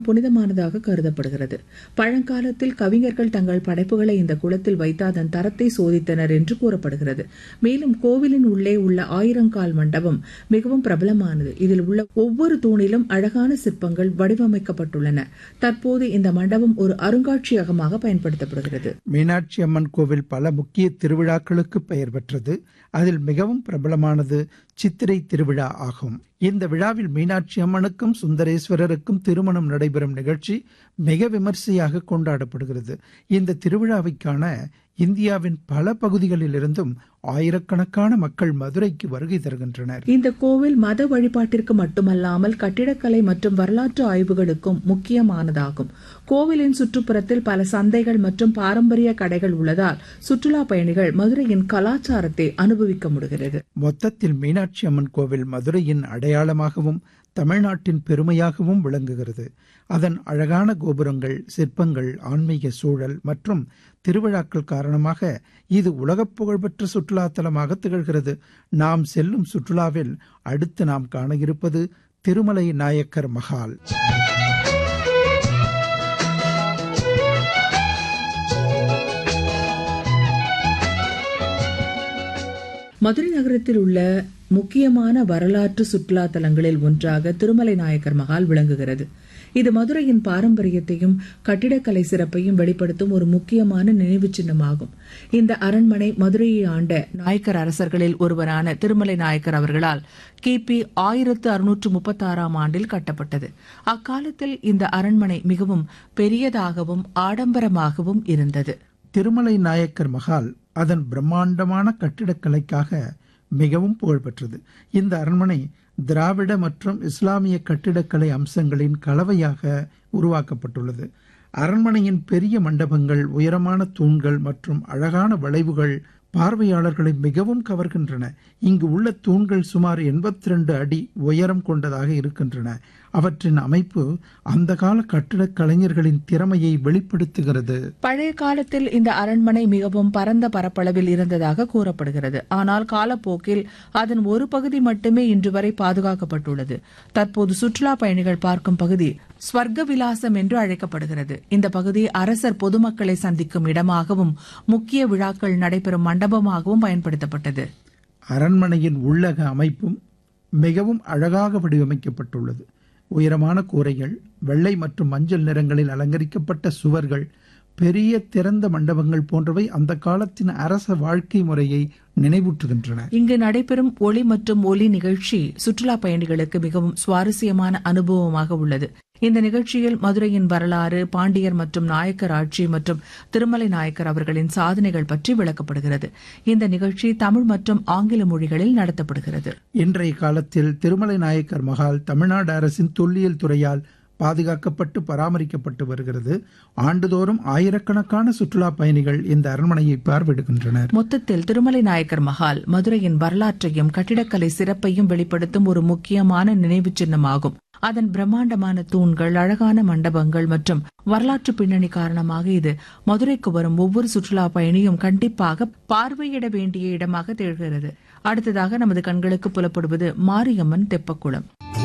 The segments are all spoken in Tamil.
புனிதமானதாக கருதப்படுகிறது பழங்காலத்தில் கவிஞர்கள் தங்கள் படைப்புகளை இந்த குளத்தில் வைத்து அதன் தரத்தை சோதித்தனர் என்று கூறப்படுகிறது மேலும் கோவிலின் உள்ளே உள்ள ஆயிரங்கால் மண்டபம் மிகவும் பிரபலமானது இதில் உள்ள ஒவ்வொரு தூணிலும் அழகான சிற்பங்கள் வடிவமைக்கப்பட்டுள்ளன தற்போது இந்த மண்டபம் ஒரு அருங்காட்சியகமாக பயன்படுத்தப்படுகிறது மீனாட்சி அம்மன் கோவில் பல முக்கிய திருவிழாக்களுக்கு பெயர் பெற்றது அதில் மிகவும் பிரபலமானது சித்திரை திருவிழா ஆகும் இந்த விழாவில் மீனாட்சி அம்மனுக்கும் சுந்தரேஸ்வரருக்கும் திருமணம் நடைபெறும் நிகழ்ச்சி மிக விமர்சையாக கொண்டாடப்படுகிறது இந்த திருவிழாவை காண இந்தியாவின் பல பகுதிகளில் இருந்தும் ஆயிரக்கணக்கான மக்கள் மதுரைக்கு வருகை தருகின்றனர் இந்த கோவில் மத வழிபாட்டிற்கு மட்டுமல்லாமல் கட்டிடக்கலை மற்றும் வரலாற்று ஆய்வுகளுக்கும் முக்கியமானதாகும் கோவிலின் சுற்றுப்புறத்தில் பல சந்தைகள் மற்றும் பாரம்பரிய கடைகள் உள்ளதால் சுற்றுலா பயணிகள் மதுரையின் கலாச்சாரத்தை அனுபவிக்க முடிகிறது மொத்தத்தில் மீனாட்சி அம்மன் கோவில் மதுரையின் அடையாளமாகவும் தமிழ்நாட்டின் பெருமையாகவும் விளங்குகிறது அதன் அழகான கோபுரங்கள் சிற்பங்கள் ஆன்மீக சூழல் மற்றும் திருவிழாக்கள் காரணமாக இது உலகப் புகழ்பெற்ற சுற்றுலா தலமாக திகழ்கிறது நாம் செல்லும் சுற்றுலாவில் அடுத்து நாம் காண இருப்பது திருமலை நாயக்கர் மஹால் மதுரை நகரத்தில் உள்ள முக்கியமான வரலாற்று சுற்றுலா தலங்களில் ஒன்றாக திருமலை நாயக்கர் மகால் விளங்குகிறது இது மதுரையின் பாரம்பரியத்தையும் கட்டிடக்கலை சிறப்பையும் வெளிப்படுத்தும் ஒரு முக்கியமான நினைவு சின்னமாகும் இந்த அரண்மனை மதுரையை ஆண்ட நாயக்கர் அரசர்களில் ஒருவரான திருமலை நாயக்கர் அவர்களால் கிபி ஆயிரத்து அறுநூற்று முப்பத்தி ஆறாம் ஆண்டில் கட்டப்பட்டது அக்காலத்தில் இந்த அரண்மனை மிகவும் பெரியதாகவும் ஆடம்பரமாகவும் இருந்தது திருமலை நாயக்கர் மஹால் அதன் பிரம்மாண்டமான கட்டிடக்கலைக்காக மிகவும் புகழ்பெற்றது இந்த அரண்மனை திராவிட மற்றும் இஸ்லாமிய கட்டிடக்கலை அம்சங்களின் கலவையாக உருவாக்கப்பட்டுள்ளது அரண்மனையின் பெரிய மண்டபங்கள் உயரமான தூண்கள் மற்றும் அழகான வளைவுகள் பார்வையாளர்களை மிகவும் கவர்கின்றன இங்கு உள்ள தூண்கள் சுமார் எண்பத்தி ரெண்டு அடி உயரம் கொண்டதாக இருக்கின்றன அவற்றின் அமைப்பு அந்த கால கட்டிடக் கலைஞர்களின் திறமையை வெளிப்படுத்துகிறது பழைய காலத்தில் இந்த அரண்மனை மிகவும் பரந்த பரப்பளவில் இருந்ததாக கூறப்படுகிறது ஆனால் காலப்போக்கில் அதன் ஒரு பகுதி மட்டுமே இன்று வரை பாதுகாக்கப்பட்டுள்ளது தற்போது சுற்றுலா பயணிகள் பார்க்கும் பகுதி ஸ்வர்க்க விலாசம் என்று அழைக்கப்படுகிறது இந்த பகுதி அரசர் பொதுமக்களை சந்திக்கும் இடமாகவும் முக்கிய விழாக்கள் நடைபெறும் மண்டபமாகவும் பயன்படுத்தப்பட்டது அரண்மனையின் உள்ளக அமைப்பும் மிகவும் அழகாக வடிவமைக்கப்பட்டுள்ளது உயரமான கூரைகள் வெள்ளை மற்றும் மஞ்சள் நிறங்களில் அலங்கரிக்கப்பட்ட சுவர்கள் பெரிய திறந்த மண்டபங்கள் போன்றவை அந்த காலத்தின் அரச வாழ்க்கை முறையை நினைவூட்டுகின்றன இங்கு நடைபெறும் ஒளி மற்றும் ஒலி நிகழ்ச்சி சுற்றுலா பயணிகளுக்கு மிகவும் சுவாரஸ்யமான அனுபவமாக உள்ளது இந்த நிகழ்ச்சியில் மதுரையின் வரலாறு பாண்டியர் மற்றும் நாயக்கர் ஆட்சி மற்றும் திருமலை நாயக்கர் அவர்களின் சாதனைகள் பற்றி விளக்கப்படுகிறது இந்த நிகழ்ச்சி தமிழ் மற்றும் ஆங்கில மொழிகளில் நடத்தப்படுகிறது இன்றைய காலத்தில் திருமலை நாயக்கர் மகால் தமிழ்நாடு அரசின் தொல்லியல் துறையால் பாதுகாக்கப்பட்டு பராமரிக்கப்பட்டு வருகிறது ஆண்டுதோறும் ஆயிரக்கணக்கான சுற்றுலா பயணிகள் இந்த அரண்மனையை பார்வையிடுகின்றனர் மொத்தத்தில் திருமலை நாயக்கர் மஹால் மதுரையின் வரலாற்றையும் கட்டிடக்கலை சிறப்பையும் வெளிப்படுத்தும் ஒரு முக்கியமான நினைவு சின்னமாகும் அதன் பிரம்மாண்டமான தூண்கள் அழகான மண்டபங்கள் மற்றும் வரலாற்று பின்னணி காரணமாக இது மதுரைக்கு வரும் ஒவ்வொரு சுற்றுலா பயணியும் கண்டிப்பாக பார்வையிட வேண்டிய இடமாக திகழ்கிறது அடுத்ததாக நமது கண்களுக்கு புலப்படுவது மாரியம்மன் தெப்பக்குளம்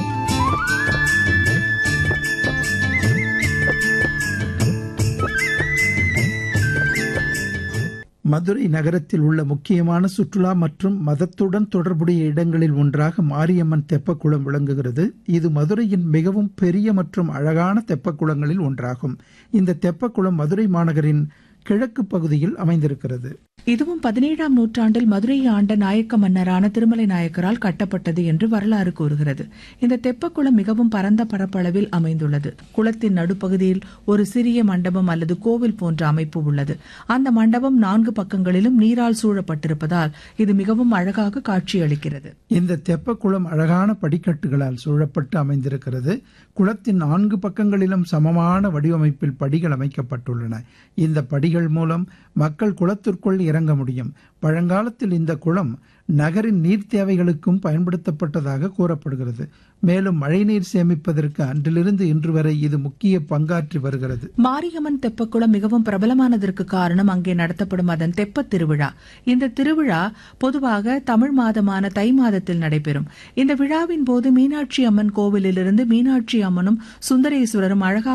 மதுரை நகரத்தில் உள்ள முக்கியமான சுற்றுலா மற்றும் மதத்துடன் தொடர்புடைய இடங்களில் ஒன்றாக மாரியம்மன் தெப்பக்குளம் விளங்குகிறது இது மதுரையின் மிகவும் பெரிய மற்றும் அழகான தெப்பக்குளங்களில் ஒன்றாகும் இந்த தெப்பக்குளம் மதுரை மாநகரின் கிழக்கு பகுதியில் அமைந்திருக்கிறது இதுவும் பதினேழாம் நூற்றாண்டில் மதுரையை ஆண்ட நாயக்க மன்னரான திருமலை நாயக்கரால் கட்டப்பட்டது என்று வரலாறு கூறுகிறது இந்த தெப்பக்குளம் மிகவும் பரந்த பரப்பளவில் அமைந்துள்ளது குளத்தின் நடுப்பகுதியில் ஒரு சிறிய மண்டபம் அல்லது கோவில் போன்ற அமைப்பு உள்ளது அந்த மண்டபம் நான்கு பக்கங்களிலும் நீரால் சூழப்பட்டிருப்பதால் இது மிகவும் அழகாக காட்சியளிக்கிறது இந்த தெப்பக்குளம் அழகான படிக்கட்டுகளால் சூழப்பட்டு அமைந்திருக்கிறது குளத்தின் நான்கு பக்கங்களிலும் சமமான வடிவமைப்பில் படிகள் அமைக்கப்பட்டுள்ளன இந்த படிகள் படிகள் மூலம் மக்கள் குளத்திற்குள் இறங்க முடியும் பழங்காலத்தில் இந்த குளம் நகரின் நீர் தேவைகளுக்கும் பயன்படுத்தப்பட்டதாக கூறப்படுகிறது மேலும் மழைநீர் சேமிப்பதற்கு அன்றிலிருந்து இன்று வரை இது முக்கிய பங்காற்றி வருகிறது மாரியம்மன் தெப்பக்குளம் மிகவும் பிரபலமானதற்கு காரணம் அங்கே நடத்தப்படும் அதன் தெப்பத் திருவிழா இந்த திருவிழா பொதுவாக தமிழ் மாதமான தை மாதத்தில் நடைபெறும் இந்த விழாவின் போது மீனாட்சி அம்மன் கோவிலிலிருந்து மீனாட்சி அம்மனும் சுந்தரேஸ்வரரும் அழகா